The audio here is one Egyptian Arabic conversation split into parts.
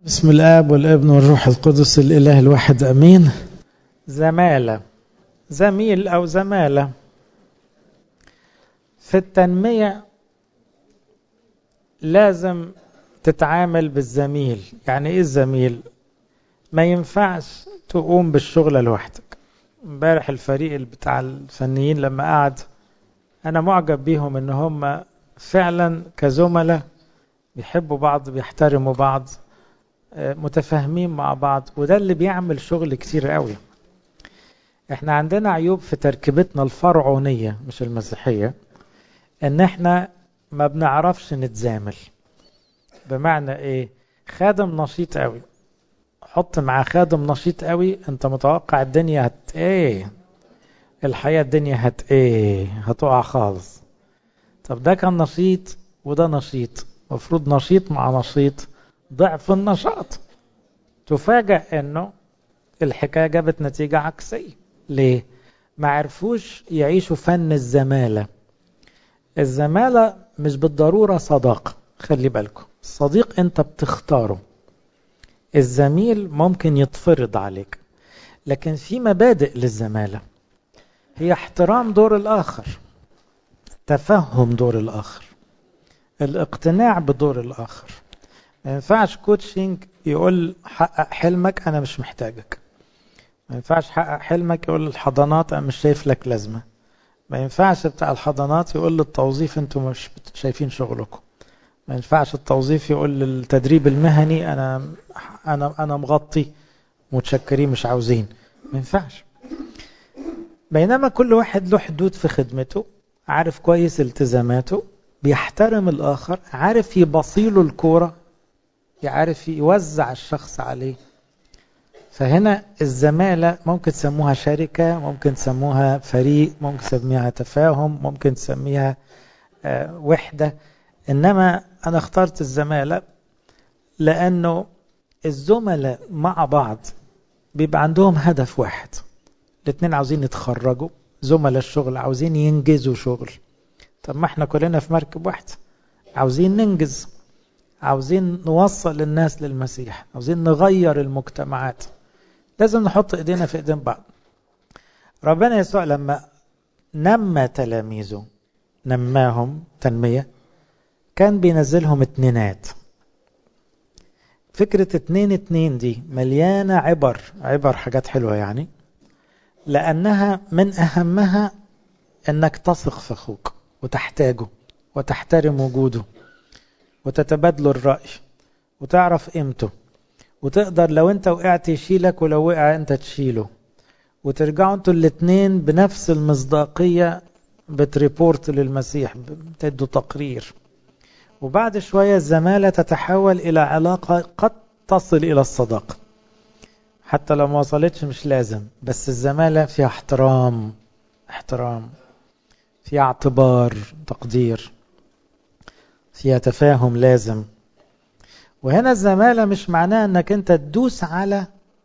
بسم الآب والابن والروح القدس الإله الواحد أمين زمالة زميل أو زمالة في التنمية لازم تتعامل بالزميل يعني إيه الزميل ما ينفعش تقوم بالشغل لوحدك امبارح الفريق بتاع الفنيين لما قعد أنا معجب بيهم إن هم فعلا كزملاء بيحبوا بعض بيحترموا بعض متفاهمين مع بعض وده اللي بيعمل شغل كتير قوي احنا عندنا عيوب في تركيبتنا الفرعونية مش المسيحية ان احنا ما بنعرفش نتزامل بمعنى ايه خادم نشيط قوي حط مع خادم نشيط قوي انت متوقع الدنيا هت ايه الحياة الدنيا هت ايه هتقع خالص طب ده كان نشيط وده نشيط مفروض نشيط مع نشيط ضعف النشاط تفاجأ انه الحكاية جابت نتيجة عكسية ليه؟ ما عرفوش يعيشوا فن الزمالة الزمالة مش بالضرورة صداقة خلي بالكم الصديق انت بتختاره الزميل ممكن يتفرض عليك لكن في مبادئ للزمالة هي احترام دور الآخر تفهم دور الآخر الاقتناع بدور الآخر ما ينفعش كوتشنج يقول حقق حلمك انا مش محتاجك ما ينفعش حقق حلمك يقول الحضانات انا مش شايف لك لازمه ما ينفعش بتاع الحضانات يقول للتوظيف انتم مش شايفين شغلكم ما ينفعش التوظيف يقول للتدريب المهني انا انا انا مغطي متشكرين مش عاوزين ما ينفعش بينما كل واحد له حدود في خدمته عارف كويس التزاماته بيحترم الاخر عارف يبصيله الكوره يعرف يوزع الشخص عليه فهنا الزمالة ممكن تسموها شركة ممكن تسموها فريق ممكن تسميها تفاهم ممكن تسميها وحدة إنما أنا اخترت الزمالة لأنه الزملاء مع بعض بيبقى عندهم هدف واحد الاثنين عاوزين يتخرجوا زملاء الشغل عاوزين ينجزوا شغل طب ما احنا كلنا في مركب واحدة عاوزين ننجز عاوزين نوصل الناس للمسيح عاوزين نغير المجتمعات لازم نحط ايدينا في ايدين بعض ربنا يسوع لما نمى تلاميذه نماهم تنمية كان بينزلهم اتنينات فكرة اتنين اتنين دي مليانة عبر عبر حاجات حلوة يعني لأنها من أهمها أنك تثق في أخوك وتحتاجه وتحترم وجوده وتتبادلوا الرأي وتعرف قيمته وتقدر لو انت وقعت يشيلك ولو وقع انت تشيله وترجعوا انتوا الاتنين بنفس المصداقية بتريبورت للمسيح بتدوا تقرير وبعد شوية الزمالة تتحول إلى علاقة قد تصل إلى الصداقة حتى لو ما وصلتش مش لازم بس الزمالة فيها احترام احترام فيها اعتبار تقدير فيها تفاهم لازم وهنا الزمالة مش معناها انك انت تدوس على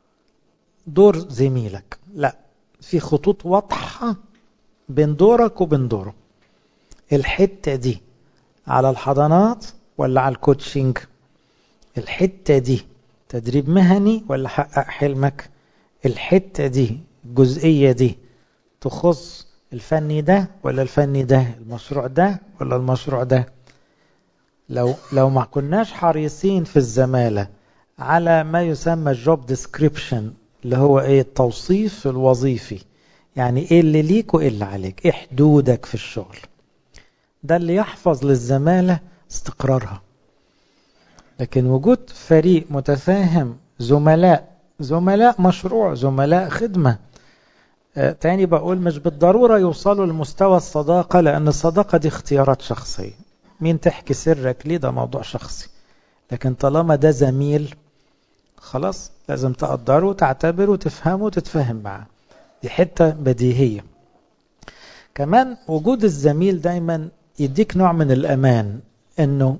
دور زميلك لا في خطوط واضحة بين دورك وبين دوره الحتة دي على الحضانات ولا على الكوتشنج الحتة دي تدريب مهني ولا حقق حلمك الحتة دي الجزئية دي تخص الفني ده ولا الفني ده المشروع ده ولا المشروع ده لو لو ما كناش حريصين في الزمالة على ما يسمى الجوب ديسكريبشن اللي هو ايه التوصيف الوظيفي يعني ايه اللي ليك وايه اللي عليك ايه حدودك في الشغل ده اللي يحفظ للزمالة استقرارها لكن وجود فريق متفاهم زملاء زملاء مشروع زملاء خدمة آه تاني بقول مش بالضرورة يوصلوا لمستوى الصداقة لأن الصداقة دي اختيارات شخصية مين تحكي سرك ليه ده موضوع شخصي لكن طالما ده زميل خلاص لازم تقدره وتعتبره وتفهمه وتتفهم معاه دي حتة بديهية كمان وجود الزميل دايما يديك نوع من الأمان انه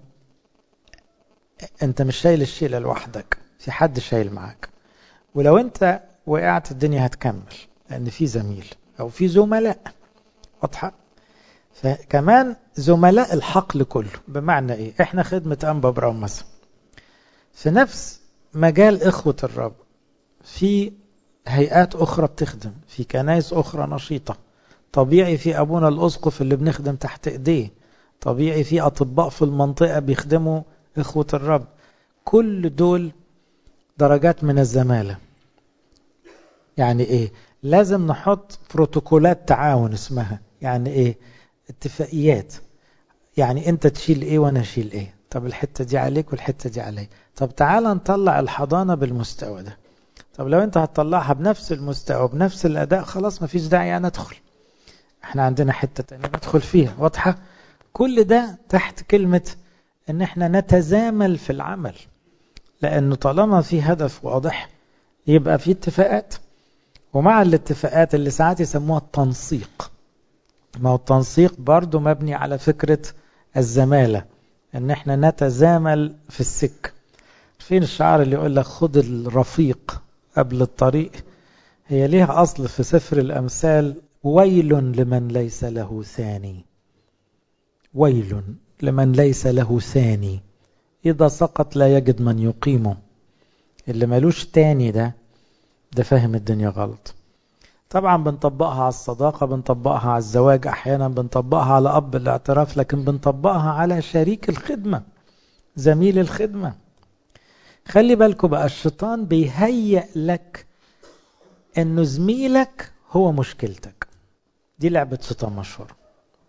انت مش شايل الشيلة لوحدك في حد شايل معاك ولو انت وقعت الدنيا هتكمل لان في زميل او في زملاء واضحه فكمان زملاء الحقل كله بمعنى ايه احنا خدمة انبا براون مثلا في نفس مجال إخوة الرب في هيئات أخرى بتخدم في كنائس أخرى نشيطة طبيعي في أبونا الأسقف اللي بنخدم تحت إيديه طبيعي في أطباء في المنطقة بيخدموا إخوة الرب كل دول درجات من الزمالة يعني إيه لازم نحط بروتوكولات تعاون اسمها يعني إيه اتفاقيات يعني أنت تشيل إيه وأنا أشيل إيه طب الحتة دي عليك والحتة دي علي طب تعال نطلع الحضانة بالمستوى ده طب لو أنت هتطلعها بنفس المستوى بنفس الأداء خلاص مفيش داعي أنا أدخل احنا عندنا حتة تانية ندخل فيها واضحة كل ده تحت كلمة ان احنا نتزامل في العمل لانه طالما في هدف واضح يبقى في اتفاقات ومع الاتفاقات اللي ساعات يسموها التنسيق ما هو التنسيق برضو مبني على فكرة الزمالة ان احنا نتزامل في السك فين الشعار اللي يقول لك خد الرفيق قبل الطريق هي ليها اصل في سفر الامثال ويل لمن ليس له ثاني ويل لمن ليس له ثاني إذا سقط لا يجد من يقيمه اللي ملوش تاني ده ده فاهم الدنيا غلط طبعا بنطبقها على الصداقة بنطبقها على الزواج أحيانا بنطبقها على أب الاعتراف لكن بنطبقها على شريك الخدمة زميل الخدمة خلي بالكم بقى الشيطان بيهيئ لك انه زميلك هو مشكلتك دي لعبة شيطان مشهورة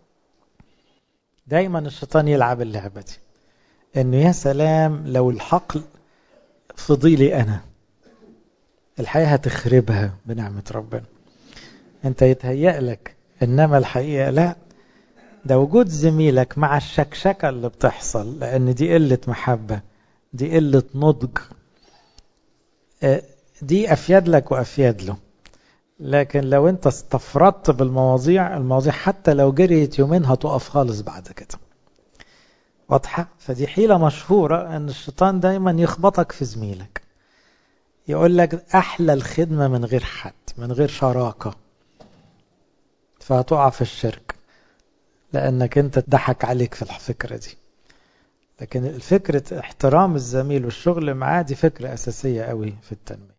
دايما الشيطان يلعب اللعبة دي انه يا سلام لو الحقل فضيلي انا الحياة هتخربها بنعمة ربنا انت يتهيأ لك انما الحقيقة لا ده وجود زميلك مع الشكشكة اللي بتحصل لان دي قلة محبة دي قلة نضج دي افيد لك وافيد له لكن لو انت استفردت بالمواضيع المواضيع حتى لو جريت يومين هتقف خالص بعد كده واضحة فدي حيلة مشهورة ان الشيطان دايما يخبطك في زميلك يقول لك احلى الخدمة من غير حد من غير شراكة فهتقع في الشرك لانك انت ضحك عليك في الفكرة دي لكن فكرة احترام الزميل والشغل معاه دي فكرة اساسية قوي في التنمية